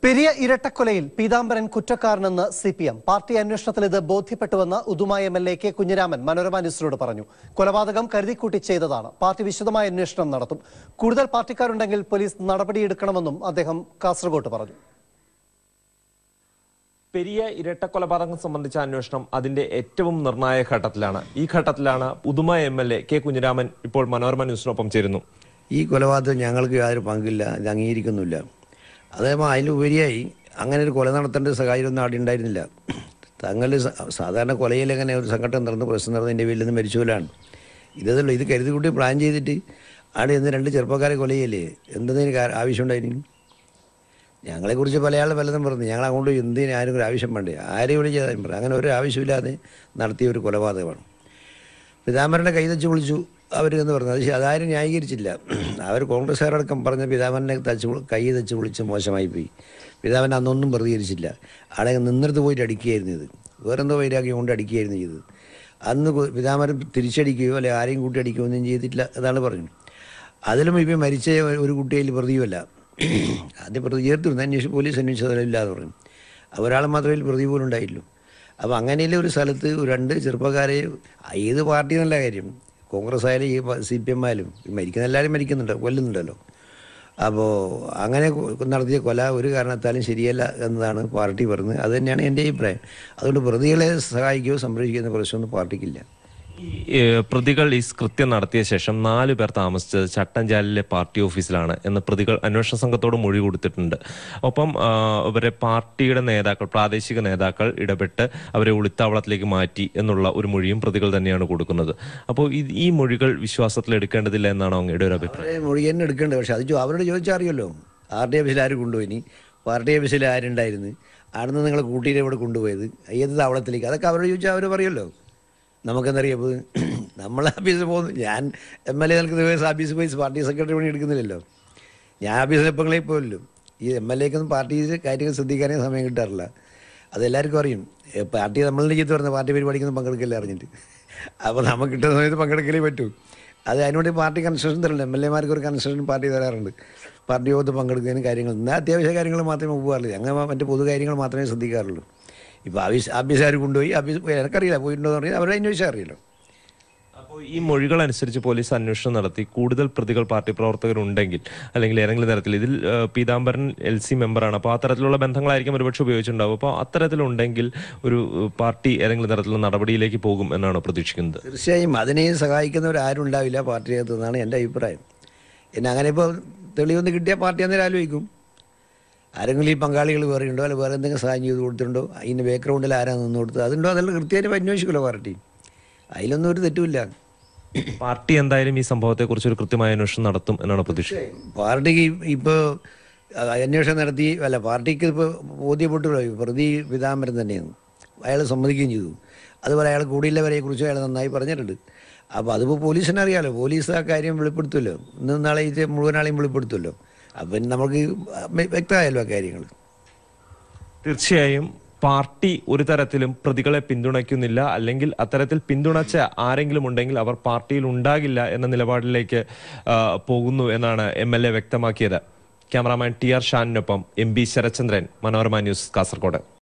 പെരിയ ഇരട്ടക്കൊലയിൽ പീതാംബരൻ കുറ്റക്കാരനെന്ന് C P M party അന്വേഷണത്തിൽ ഇത് ബോധ്യപ്പെട്ടുവെന്ന് Uduma M L A K Kunhiraman Manorama ന്യൂസിനോട് പറഞ്ഞു കൊലപാതകം കരുതിക്കൂട്ടി ചെയ്തതാണ് പാർട്ടി വിശദമായ അന്വേഷണം നടത്തും കൂടുതൽ പാർട്ടിക്കാരുണ്ടെങ്കിൽ പോലീസ് നടപടിയെടുക്കണമെന്നും അദ്ദേഹം കാസർഗോട്ട് പറഞ്ഞു പെരിയ ഇരട്ടക്കൊലപാതകം സംബന്ധിച്ച അന്വേഷണം അതിന്റെ ഏറ്റവും നിർണായക ഘട്ടത്തിലാണ് ഈ ഘട്ടത്തിലാണ് Uduma M L A K Kunhiraman ഇപ്പോൾ മനോരമ ന്യൂസിനൊപ്പം ചേരുന്നു ഈ കൊലപാതകം ഞങ്ങൾക്ക് യാതൊരു പങ്കില്ല ഇത് അംഗീകരിക്കുന്നില്ല അതേപോലെ അതിലുപരിയായി അങ്ങനെ ഒരു കൊല നടത്തേണ്ട സാഹചര്യമൊന്നും അവിടെ ഉണ്ടായിരുന്നില്ല തങ്ങൾ സാധാരണ കൊലയിൽ എങ്ങനെ ഒരു സംഘടന നടന്ന് പ്രശ്നം നടന്ന് എൻ്റെ വീട്ടിൽ നിന്ന് മരിച്ചുപോലാണ് ഇതല്ലോ ഇത് കരുതി കൂട്ടി പ്ലാൻ ചെയ്തിട്ട് അവിടെ നിന്ന് രണ്ട് ചെറുപ്പക്കാരെ കൊലയല്ലേ എന്തെങ്കിലും കാ- ആവശ്യമുണ്ടായിരുന്നു ഞങ്ങളെക്കുറിച്ച് പല ആൾ പലതും പറഞ്ഞു ഞങ്ങൾ അങ്ങോട്ട് എന്തിനും ആരും ഒരു ആവശ്യം വേണ്ടേ ആരെയും വിളി ചെയ്താലും പറഞ്ഞു അങ്ങനെ ഒരു ആവശ്യമില്ലാതെ നടത്തിയ ഒരു കൊലപാതകമാണ് പിതാമരനെ കൈതച്ച് വിളിച്ചു അവർ എന്ന് പറഞ്ഞു അത് ശ- അതാരും ന്യായീകരിച്ചില്ല അവർ കോൺഗ്രസ്സുകാരടക്കം പറഞ്ഞ പിതാമരനെ തച്ച് വിളി- കൈ തച്ച് വിളിച്ച് മോശമായി പോയി പിതാമൻ അന്നൊന്നും പ്രതികരിച്ചില്ല ആളെ നിന്നിടത്ത് പോയിട്ട് അടിക്കുകയായിരുന്നു ഇത് വേറെന്തോ വൈരാഗ്യം കൊണ്ട് അടിക്കുകയായിരുന്നു ചെയ്തത് അന്ന് കു- പിതാമരൻ തിരിച്ചടിക്കുകയോ അല്ലെ ആരെയും കൂട്ടി അടിക്കുകയോ ഒന്നും ചെയ്തിട്ടില്ല എന്നാണ് പറഞ്ഞു അതിലും ഇപ്പം മരിച്ച ഒരു കുട്ടിയിൽ പ്രതിയുമല്ല ആദ്യം പ്രതി ചേർത്തിരുന്നു അന്വേഷിച്ച് പോലീസ് അന്വേഷിച്ചതല്ല എന്ന് പറഞ്ഞു ഒരാൾ മാത്രമേ ഇതിൽ പ്രതി പോലും ഉണ്ടായിട്ടുള്ളൂ അപ്പോൾ അങ്ങനെയുള്ള ഒരു സ്ഥലത്ത് ഒരു രണ്ട് ചെറുപ്പക്കാരെ ഏത് പാർട്ടി എന്നുള്ള കാര്യം കോൺഗ്രസ് ആയാലും ഈ സി പി എം ആയാലും ഈ മരിക്കുന്ന എല്ലാവരും മരിക്കുന്നുണ്ട് കൊല്ലുന്നുണ്ടല്ലോ അപ്പോൾ അങ്ങനെ കൊ- നടത്തിയ കൊല ഒരു കാരണത്താലും ശരിയല്ല എന്നതാണ് പാർട്ടി പറഞ്ഞത് അത് തന്നെയാണ് എൻ്റെ അഭിപ്രായം അതുകൊണ്ട് പ്രതികളെ സഹായിക്കുകയോ സംരക്ഷിക്കുന്ന പ്രശ്നമൊന്നും പാർട്ടിക്കില്ല ഈ ഏഹ്, പ്രതികൾ ഈ കൃത്യം നടത്തിയ ശേഷം നാലു പേർ താമസിച്ചത് ചട്ടഞ്ചാലിലെ പാർട്ടി ഓഫീസിലാണ് എന്ന് പ്രതികൾ അന്വേഷണ സംഘത്തോട് മൊഴി കൊടുത്തിട്ടുണ്ട് ഒപ്പം ആ, ഇവരെ പാർട്ടിയുടെ നേതാക്കൾ പ്രാദേശിക നേതാക്കൾ ഇടപെട്ട് അവരെ ഒളിത്താവളത്തിലേക്ക് മാറ്റി എന്നുള്ള ഒരു മൊഴിയും പ്രതികൾ തന്നെയാണ് കൊടുക്കുന്നത് അപ്പോൾ ഇത് ഈ മൊഴികൾ വിശ്വാസത്തിൽ എടുക്കേണ്ടതില്ല എന്നാണോ അങ്ങയുടെ ഒരു അഭിപ്രായം അവരെ മൊഴി തന്നെ എടുക്കേണ്ടത് പക്ഷെ അത് ചോ- അവരോട് ചോദിച്ചാൽ അറിയുമല്ലോ പാർട്ടി ഓഫീസിൽ ആര് കൊണ്ടുപോയിനി പാർട്ടി ഓഫീസിൽ ആരുണ്ടായിരുന്നു അവിടുന്ന് നിങ്ങളെ കൂട്ടിയിട്ട് ഇവിടെ കൊണ്ടുപോയത് ഏത് താവളത്തിലേക്ക് അതൊക്കെ അവരോട് ചോദിച്ചാൽ അവർ പറയുമല്ലോ നമുക്കെന്തറിയാം നമ്മൾ ഓഫീസിൽ പോകുന്നു ഞാൻ എം എൽ എ നിൽക്കുന്ന ദിവസം ഓഫീസിൽ പോയി പാർട്ടി സെക്രട്ടറി പണി എടുക്കുന്നില്ലല്ലോ ഞാൻ ഓഫീസിൽ എപ്പോഴേ പോയല്ലോ ഈ എം എൽ എക്കൊന്നും പാർട്ടി കാര്യങ്ങൾ ശ്രദ്ധിക്കാനേ സമയം കിട്ടാറില്ല അതെല്ലാവർക്കും അറിയും ഏ, പാർട്ടി നമ്മളുടെ ചെയ്ത് പറഞ്ഞ പാർട്ടി പരിപാടിക്കൊന്നും പങ്കെടുക്കില്ല അറിഞ്ഞിട്ട് അപ്പോൾ നമുക്ക് കിട്ടുന്ന സമയത്ത് പങ്കെടുക്കലേ പറ്റൂ അത് അതിനുവേണ്ടി പാർട്ടി കൺസെഷൻ തരില്ല എം എൽ എമാർക്ക് ഒരു കൺസെഷൻ പാർട്ടി തരാറുണ്ട് പാർട്ടി യോഗത്ത് പങ്കെടുക്കുന്നതിന് കാര്യങ്ങൾ എന്നാൽ അത്യാവശ്യ കാര്യങ്ങൾ മാത്രമേ പോകാറുള്ളൂ അങ്ങനെ മറ്റു പൊതു കാര്യങ്ങൾ മാത്രമേ ശ്രദ്ധിക്കാറുള്ളൂ ഇപ്പോൾ ആഫീസ് ആഫീസുകാർ കൊണ്ടുപോയി ആഫീസ് എനിക്കറിയില്ല പോയിട്ടുണ്ടോ എന്ന് പറഞ്ഞാൽ അവരെ അന്വേഷിച്ചാൽ അറിയില്ലോ അപ്പോൾ ഈ മൊഴികൾ അനുസരിച്ച് പോലീസ് അന്വേഷണം നടത്തി കൂടുതൽ പ്രതികൾ പാർട്ടി പ്രവർത്തകരുണ്ടെങ്കിൽ അല്ലെങ്കിൽ ഏതെങ്കിലും തരത്തിൽ ഇതിൽ ആ, പീതാംബരൻ എൽ സി മെമ്പറാണ് അപ്പോൾ ആ തരത്തിലുള്ള ബന്ധങ്ങളായിരിക്കും ഒരുപക്ഷെ ഉപയോഗിച്ചിട്ടുണ്ടാവും അപ്പോൾ അത്തരത്തിലുണ്ടെങ്കിൽ ഒരു ഏഹ്, പാർട്ടി ഏതെങ്കിലും തരത്തിലുള്ള നടപടിയിലേക്ക് പോകും എന്നാണ് പ്രതീക്ഷിക്കുന്നത് തീർച്ചയായും അതിനെ സഹായിക്കുന്നവർ ആരും ഉണ്ടാവില്ല പാർട്ടിയകത്ത് എന്നാണ് എൻ്റെ അഭിപ്രായം പിന്നെ അങ്ങനെ ഇപ്പോൾ തെളിവൊന്ന് കിട്ടിയാൽ പാർട്ടി അന്നേരം ആലോചിക്കും ആരെങ്കിലും ഈ പങ്കാളികൾ വേറെ ഉണ്ടോ അല്ലെങ്കിൽ വേറെ എന്തെങ്കിലും സഹായം ചെയ്ത് കൊടുത്തിട്ടുണ്ടോ അതിൻ്റെ ബാക്ക്ഗ്രൗണ്ടിൽ ആരാ നിന്ന് കൊടുത്തത് അതുണ്ടോ അതെല്ലാം കൃത്യമായിട്ട് അന്വേഷിക്കുമല്ലോ പാർട്ടി അതിലൊന്നും ഒരു തെറ്റുമില്ല പാർട്ടി എന്തായാലും ഈ സംഭവത്തെക്കുറിച്ച് ഒരു കൃത്യമായ അന്വേഷണം നടത്തും എന്നാണ് പ്രതീക്ഷിക്കുന്നത് പാർട്ടിക്ക് ഇപ്പോൾ അന്വേഷണം നടത്തി അല്ല പാർട്ടിക്ക് ഇപ്പോൾ ബോധ്യപ്പെട്ടുള്ളൂ പ്രതി പിതാംബരൻ തന്നെയാണ് അയാൾ സമ്മതിക്കുകയും ചെയ്തു അതുപോലെ അയാൾ കൂടിയുള്ളവരെ കുറിച്ച് അയാൾ നന്നായി പറഞ്ഞിട്ടുണ്ട് അപ്പോൾ അതിപ്പോൾ പോലീസിനെ അറിയാലോ പോലീസ് ആ കാര്യം വെളിപ്പെടുത്തുമല്ലോ ഇന്ന് നാളെ ഇത് മുഴുവൻ ആളെയും വെളിപ്പെടുത്തുമല്ലോ അപ്പം പിന്നെ നമുക്ക് വ്യക്തമായല്ലോ ആ കാര്യങ്ങൾ തീർച്ചയായും പാർട്ടി ഒരു തരത്തിലും പ്രതികളെ പിന്തുണയ്ക്കുന്നില്ല അല്ലെങ്കിൽ അത്തരത്തിൽ പിന്തുണച്ച ആരെങ്കിലും ഉണ്ടെങ്കിൽ അവർ പാർട്ടിയിൽ ഉണ്ടാകില്ല എന്ന നിലപാടിലേക്ക് ആ, പോകുന്നു എന്നാണ് എം എൽ എ വ്യക്തമാക്കിയത് ക്യാമറാമാൻ ടി ആർ ഷാനിനൊപ്പം M B Sarachandran Manorama news Kasaragod